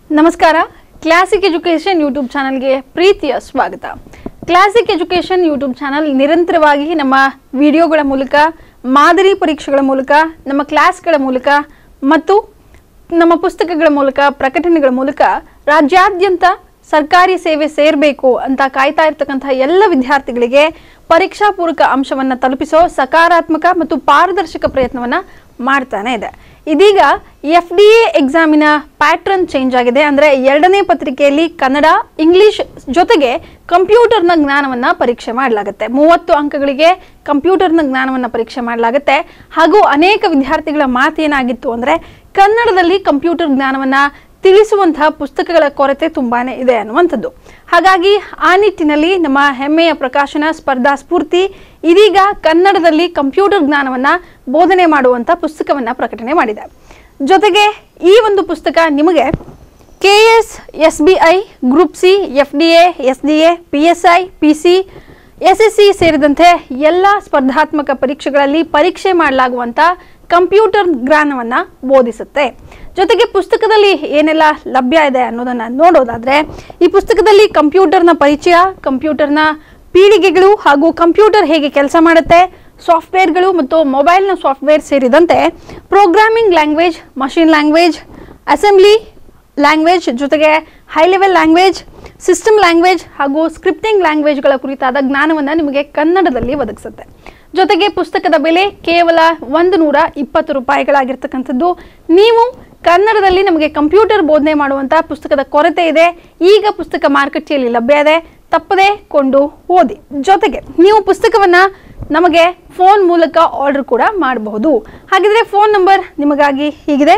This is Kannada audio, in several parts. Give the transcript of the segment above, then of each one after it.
ನಮಸ್ಕಾರ ಕ್ಲಾಸಿಕ್ ಎಜುಕೇಷನ್ ಯೂಟ್ಯೂಬ್ ಚಾನಲ್ಗೆ ಪ್ರೀತಿಯ ಸ್ವಾಗತ ಕ್ಲಾಸಿಕ್ ಎಜುಕೇಷನ್ ಯೂಟ್ಯೂಬ್ ಚಾನಲ್ ನಿರಂತರವಾಗಿ ನಮ್ಮ ವಿಡಿಯೋಗಳ ಮೂಲಕ ಮಾದರಿ ಪರೀಕ್ಷೆಗಳ ಮೂಲಕ ನಮ್ಮ ಕ್ಲಾಸ್ಗಳ ಮೂಲಕ ಮತ್ತು ನಮ್ಮ ಪುಸ್ತಕಗಳ ಮೂಲಕ ಪ್ರಕಟಣೆಗಳ ಮೂಲಕ ರಾಜ್ಯಾದ್ಯಂತ ಸರ್ಕಾರಿ ಸೇವೆ ಸೇರಬೇಕು ಅಂತ ಕಾಯ್ತಾ ಇರ್ತಕ್ಕಂಥ ಎಲ್ಲ ವಿದ್ಯಾರ್ಥಿಗಳಿಗೆ ಪರೀಕ್ಷಾ ಪೂರಕ ಅಂಶವನ್ನು ತಲುಪಿಸೋ ಸಕಾರಾತ್ಮಕ ಮತ್ತು ಪಾರದರ್ಶಕ ಪ್ರಯತ್ನವನ್ನ ಮಾಡ್ತಾನೆ ಇದೆ ಇದೀಗ ಎಫ್ ಡಿ ಎ ಎಕ್ಸಾಮಿನ ಪ್ಯಾಟ್ರನ್ ಚೇಂಜ್ ಆಗಿದೆ ಅಂದರೆ ಎರಡನೇ ಪತ್ರಿಕೆಯಲ್ಲಿ ಕನ್ನಡ ಇಂಗ್ಲಿಷ್ ಜೊತೆಗೆ ಕಂಪ್ಯೂಟರ್ನ ಜ್ಞಾನವನ್ನ ಪರೀಕ್ಷೆ ಮಾಡಲಾಗುತ್ತೆ ಮೂವತ್ತು ಅಂಕಗಳಿಗೆ ಕಂಪ್ಯೂಟರ್ನ ಜ್ಞಾನವನ್ನ ಪರೀಕ್ಷೆ ಮಾಡಲಾಗುತ್ತೆ ಹಾಗೂ ಅನೇಕ ವಿದ್ಯಾರ್ಥಿಗಳ ಮಾತೇನಾಗಿತ್ತು ಅಂದರೆ ಕನ್ನಡದಲ್ಲಿ ಕಂಪ್ಯೂಟರ್ ಜ್ಞಾನವನ್ನ ತಿಳಿಸುವಂತಹ ಪುಸ್ತಕಗಳ ಕೊರತೆ ತುಂಬಾನೇ ಇದೆ ಅನ್ನುವಂಥದ್ದು ಹಾಗಾಗಿ ಆ ನಿಟ್ಟಿನಲ್ಲಿ ನಮ್ಮ ಹೆಮ್ಮೆಯ ಪ್ರಕಾಶನ ಸ್ಪರ್ಧಾ ಸ್ಫೂರ್ತಿ ಇದೀಗ ಕನ್ನಡದಲ್ಲಿ ಕಂಪ್ಯೂಟರ್ ಜ್ಞಾನವನ್ನ ಬೋಧನೆ ಮಾಡುವಂಥ ಪುಸ್ತಕವನ್ನ ಪ್ರಕಟಣೆ ಮಾಡಿದೆ ಜೊತೆಗೆ ಈ ಒಂದು ಪುಸ್ತಕ ನಿಮಗೆ K S S B I group C F D A S D A P S I P C S S C ಸೇರಿದಂತೆ ಎಲ್ಲ ಸ್ಪರ್ಧಾತ್ಮಕ ಪರೀಕ್ಷೆಗಳಲ್ಲಿ ಪರೀಕ್ಷೆ ಮಾಡಲಾಗುವಂಥ ಕಂಪ್ಯೂಟರ್ ಜ್ಞಾನವನ್ನ ಬೋಧಿಸುತ್ತೆ ಜೊತೆಗೆ ಪುಸ್ತಕದಲ್ಲಿ ಏನೆಲ್ಲ ಲಭ್ಯ ಇದೆ ಅನ್ನೋದನ್ನ ನೋಡೋದಾದ್ರೆ ಈ ಪುಸ್ತಕದಲ್ಲಿ ಕಂಪ್ಯೂಟರ್ನ ಪರಿಚಯ ಕಂಪ್ಯೂಟರ್ನ ಪೀಳಿಗೆಗಳು ಹಾಗೂ ಕಂಪ್ಯೂಟರ್ ಹೇಗೆ ಕೆಲಸ ಮಾಡುತ್ತೆ ಸಾಫ್ಟ್ವೇರ್ಗಳು ಮತ್ತು ಮೊಬೈಲ್ನ ಸಾಫ್ಟ್ವೇರ್ ಸೇರಿದಂತೆ programming language machine language assembly language ಜೊತೆಗೆ high level language system language ಹಾಗೂ ಸ್ಕ್ರಿಪ್ಟಿಂಗ್ ಲ್ಯಾಂಗ್ವೇಜ್ಗಳ ಕುರಿತಾದ ಜ್ಞಾನವನ್ನು ನಿಮಗೆ ಕನ್ನಡದಲ್ಲಿ ಒದಗಿಸುತ್ತೆ ಜೊತೆಗೆ ಪುಸ್ತಕದ ಬೆಲೆ ಕೇವಲ ಒಂದು ನೂರ ಇಪ್ಪತ್ತು ರೂಪಾಯಿಗಳಾಗಿರ್ತಕ್ಕಂಥದ್ದು ನೀವು ಕನ್ನಡದಲ್ಲಿ ನಮಗೆ ಕಂಪ್ಯೂಟರ್ ಬೋಧನೆ ಮಾಡುವಂಥ ಪುಸ್ತಕದ ಕೊರತೆ ಇದೆ ಈಗ ಪುಸ್ತಕ ಮಾರುಕಟ್ಟೆಯಲ್ಲಿ ಲಭ್ಯ ಇದೆ ತಪ್ಪದೇ ಕೊಂಡು ಓದಿ ಜೊತೆಗೆ ನೀವು ಪುಸ್ತಕವನ್ನ ನಮಗೆ ಫೋನ್ ಮೂಲಕ ಆರ್ಡರ್ ಕೂಡ ಮಾಡಬಹುದು ಹಾಗಿದ್ರೆ ಫೋನ್ ನಂಬರ್ ನಿಮಗಾಗಿ ಹೀಗಿದೆ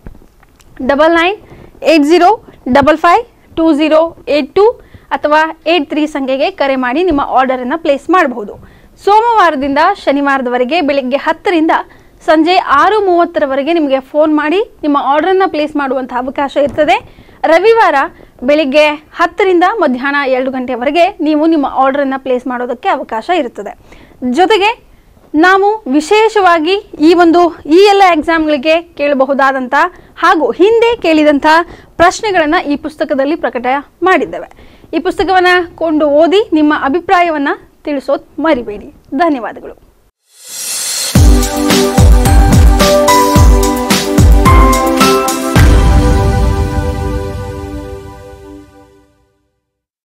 double nine eight zero double five two zero eight two ಅಥವಾ ಏಯ್ಟ್ ತ್ರೀ ಸಂಖ್ಯೆಗೆ ಕರೆ ಮಾಡಿ ನಿಮ್ಮ ಆರ್ಡರನ್ನು ಪ್ಲೇಸ್ ಮಾಡಬಹುದು ಸೋಮವಾರದಿಂದ ಶನಿವಾರದವರೆಗೆ ಬೆಳಿಗ್ಗೆ ಹತ್ತರಿಂದ ಸಂಜೆ ಆರು ಮೂವತ್ತರವರೆಗೆ ನಿಮಗೆ ಫೋನ್ ಮಾಡಿ ನಿಮ್ಮ ಆರ್ಡರನ್ನು ಪ್ಲೇಸ್ ಮಾಡುವಂಥ ಅವಕಾಶ ಇರ್ತದೆ ರವಿವಾರ ಬೆಳಿಗ್ಗೆ ಹತ್ತರಿಂದ ಮಧ್ಯಾಹ್ನ ಎರಡು ಗಂಟೆವರೆಗೆ ನೀವು ನಿಮ್ಮ ಆರ್ಡರನ್ನು ಪ್ಲೇಸ್ ಮಾಡೋದಕ್ಕೆ ಅವಕಾಶ ಇರುತ್ತದೆ ಜೊತೆಗೆ ನಾವು ವಿಶೇಷವಾಗಿ ಈ ಒಂದು ಈ ಎಲ್ಲ ಎಕ್ಸಾಮ್ಗಳಿಗೆ ಕೇಳಬಹುದಾದಂಥ ಹಾಗೂ ಹಿಂದೆ ಕೇಳಿದಂಥ ಪ್ರಶ್ನೆಗಳನ್ನು ಈ ಪುಸ್ತಕದಲ್ಲಿ ಪ್ರಕಟ ಮಾಡಿದ್ದೇವೆ ಈ ಪುಸ್ತಕವನ್ನು ಕೊಂಡು ಓದಿ ನಿಮ್ಮ ಅಭಿಪ್ರಾಯವನ್ನು ತಿಳಿಸೋದು ಮರಿಬೇಡಿ ಧನ್ಯವಾದಗಳು